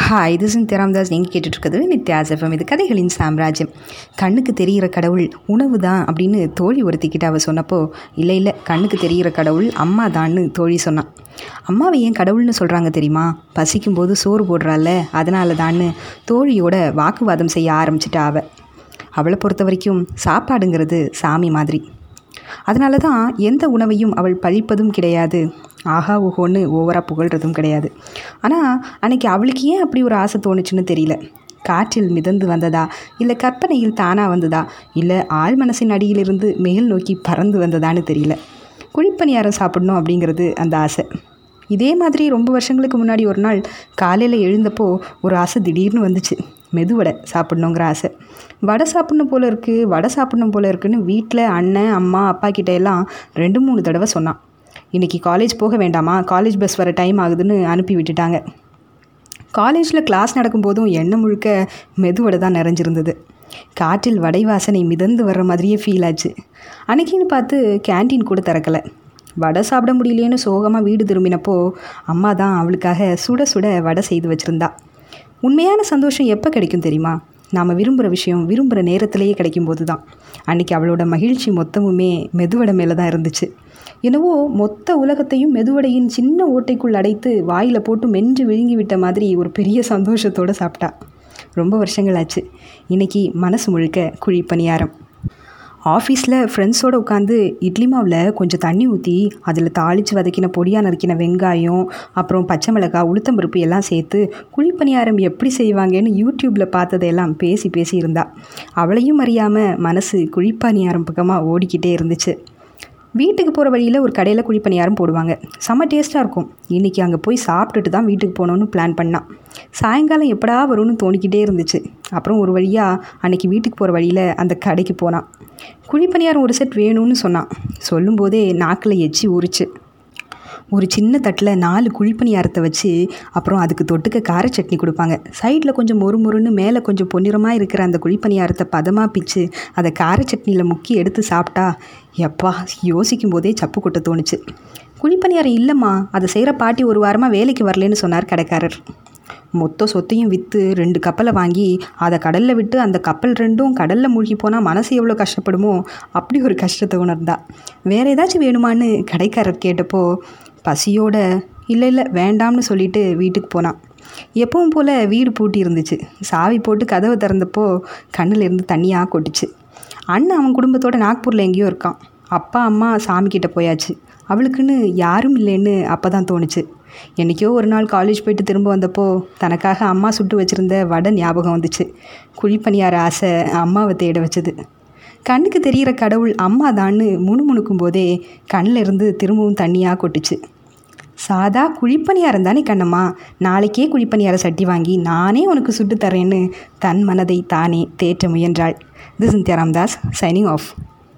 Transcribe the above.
hi இது சிந்தியா ராம்தாஸ் நீங்கள் கேட்டுட்ருக்கிறது Nithya's FM இது கதைகளின் சாம்ராஜ்யம் கண்ணுக்கு தெரிகிற கடவுள் உணவு தான் அப்படின்னு தோழி ஒருத்திக்கிட்ட அவள் சொன்னப்போ இல்லை இல்லை கண்ணுக்கு தெரிகிற கடவுள் அம்மா தான்னு தோழி சொன்னான் அம்மாவை ஏன் கடவுள்னு சொல்கிறாங்க தெரியுமா பசிக்கும்போது சோறு போடுறால அதனால தான்னு தோழியோட வாக்குவாதம் செய்ய ஆரம்பிச்சிட்டா அவள் அவளை பொறுத்த வரைக்கும் சாப்பாடுங்கிறது சாமி மாதிரி அதனால தான் எந்த உணவையும் அவள் பழிப்பதும் கிடையாது ஆஹா ஓஹோன்னு ஓவராக புகழ்கிறதும் கிடையாது ஆனால் அன்னைக்கு அவளுக்கு ஏன் அப்படி ஒரு ஆசை தோணுச்சுன்னு தெரியல காற்றில் மிதந்து வந்ததா இல்லை கற்பனையில் தானாக வந்ததா இல்லை ஆள் மனசின் அடியிலிருந்து மேல் நோக்கி பறந்து வந்ததான்னு தெரியல குழிப்பணியாரம் சாப்பிடணும் அப்படிங்கிறது அந்த ஆசை இதே மாதிரி ரொம்ப வருஷங்களுக்கு முன்னாடி ஒரு நாள் காலையில் எழுந்தப்போ ஒரு ஆசை திடீர்னு வந்துச்சு மெதுவடை சாப்பிட்ணுங்கிற ஆசை வடை சாப்பிட்ணும் போல இருக்குது வடை சாப்பிட்ணும் போல இருக்குன்னு வீட்டில் அண்ணன் அம்மா அப்பா கிட்ட எல்லாம் ரெண்டு மூணு தடவை சொன்னான் இன்றைக்கி காலேஜ் போக வேண்டாமா காலேஜ் பஸ் வர டைம் ஆகுதுன்னு அனுப்பி விட்டுட்டாங்க காலேஜில் கிளாஸ் நடக்கும்போதும் எண்ணெய் முழுக்க மெதுவடை தான் நிறைஞ்சிருந்தது காற்றில் வடை வாசனை மிதந்து வர்ற மாதிரியே ஃபீல் ஆச்சு அன்னைக்குன்னு பார்த்து கேன்டீன் கூட திறக்கலை வடை சாப்பிட முடியலையேன்னு சோகமாக வீடு திரும்பினப்போ அம்மா தான் அவளுக்காக சுட சுட வடை செய்து வச்சுருந்தா உண்மையான சந்தோஷம் எப்போ கிடைக்கும் தெரியுமா நாம் விரும்புகிற விஷயம் விரும்புகிற நேரத்திலேயே கிடைக்கும்போது தான் அன்றைக்கி அவளோட மகிழ்ச்சி மொத்தமுமே மெதுவடை மேலே தான் இருந்துச்சு என்னவோ மொத்த உலகத்தையும் மெதுவடையின் சின்ன ஓட்டைக்குள் அடைத்து வாயில் போட்டு மென்று விழுங்கி விட்ட மாதிரி ஒரு பெரிய சந்தோஷத்தோடு சாப்பிட்டா ரொம்ப வருஷங்கள் ஆச்சு இன்றைக்கி மனசு முழுக்க குழி பணியாரம் ஆஃபீஸில் ஃப்ரெண்ட்ஸோடு உட்காந்து இட்லி மாவில் கொஞ்சம் தண்ணி ஊற்றி அதில் தாளித்து வதக்கின பொடியாக நறுக்கின வெங்காயம் அப்புறம் பச்சை மிளகாய் உளுத்தம்பருப்பு எல்லாம் சேர்த்து குழிப்பணியாரம் எப்படி செய்வாங்கன்னு யூடியூப்பில் பார்த்ததையெல்லாம் பேசி பேசி இருந்தா அவளையும் அறியாமல் மனசு குழிப்பணியாரம் பக்கமாக ஓடிக்கிட்டே இருந்துச்சு வீட்டுக்கு போகிற வழியில் ஒரு கடையில் குழிப்பணியாரம் போடுவாங்க செம்ம டேஸ்ட்டாக இருக்கும் இன்றைக்கி அங்கே போய் சாப்பிட்டுட்டு தான் வீட்டுக்கு போகணுன்னு பிளான் பண்ணான் சாயங்காலம் எப்படா வரும்னு தோணிக்கிட்டே இருந்துச்சு அப்புறம் ஒரு வழியாக அன்றைக்கி வீட்டுக்கு போகிற வழியில் அந்த கடைக்கு போனான் குழிப்பணியாரம் ஒரு செட் வேணும்னு சொன்னான் சொல்லும்போதே நாக்கில் எச்சி ஊறிச்சு ஒரு சின்ன தட்டில் நாலு குழிப்பணியாரத்தை வச்சு அப்புறம் அதுக்கு தொட்டுக்க கார சட்னி கொடுப்பாங்க சைடில் கொஞ்சம் மொறு மொறுன்னு மேலே கொஞ்சம் பொன்னிறமாக இருக்கிற அந்த குழிப்பணியாரத்தை பதமாக பிச்சு அதை கார சட்னியில் முக்கி எடுத்து சாப்பிட்டா எப்பா யோசிக்கும் போதே சப்பு கொட்ட தோணுச்சு குழிப்பணியாரம் இல்லைம்மா அதை செய்கிற பாட்டி ஒரு வாரமாக வேலைக்கு வரலன்னு சொன்னார் கடைக்காரர் மொத்த சொத்தையும் விற்று ரெண்டு கப்பலை வாங்கி அதை கடலில் விட்டு அந்த கப்பல் ரெண்டும் கடலில் மூழ்கி போனால் மனசு எவ்வளோ கஷ்டப்படுமோ அப்படி ஒரு கஷ்டத்தை உணர்ந்தா வேறு ஏதாச்சும் வேணுமான்னு கடைக்காரர் கேட்டப்போ பசியோட இல்லை இல்லை வேண்டாம்னு சொல்லிட்டு வீட்டுக்கு போனான் எப்பவும் போல் வீடு பூட்டி இருந்துச்சு சாவி போட்டு கதவை திறந்தப்போ கண்ணிலேருந்து தண்ணியாக கொட்டுச்சு அண்ணன் அவன் குடும்பத்தோட நாக்பூரில் எங்கேயோ இருக்கான் அப்பா அம்மா சாமிக்கிட்ட போயாச்சு அவளுக்குன்னு யாரும் இல்லைன்னு அப்போ தான் தோணுச்சு என்றைக்கோ ஒரு நாள் காலேஜ் போயிட்டு திரும்ப வந்தப்போ தனக்காக அம்மா சுட்டு வச்சுருந்த வடை ஞாபகம் வந்துச்சு குழிப்பணியார ஆசை அம்மாவை தேட வச்சது கண்ணுக்கு தெரிகிற கடவுள் அம்மா தான்னு முணுமுணுக்கும் போதே கண்ணில் இருந்து திரும்பவும் தண்ணியாக கொட்டுச்சு சாதா குழிப்பணியாரம் தானே கண்ணம்மா நாளைக்கே குழிப்பணியார சட்டி வாங்கி நானே உனக்கு சுட்டு தரேன்னு தன் மனதை தானே தேற்ற முயன்றாள் this India Ramdas signing of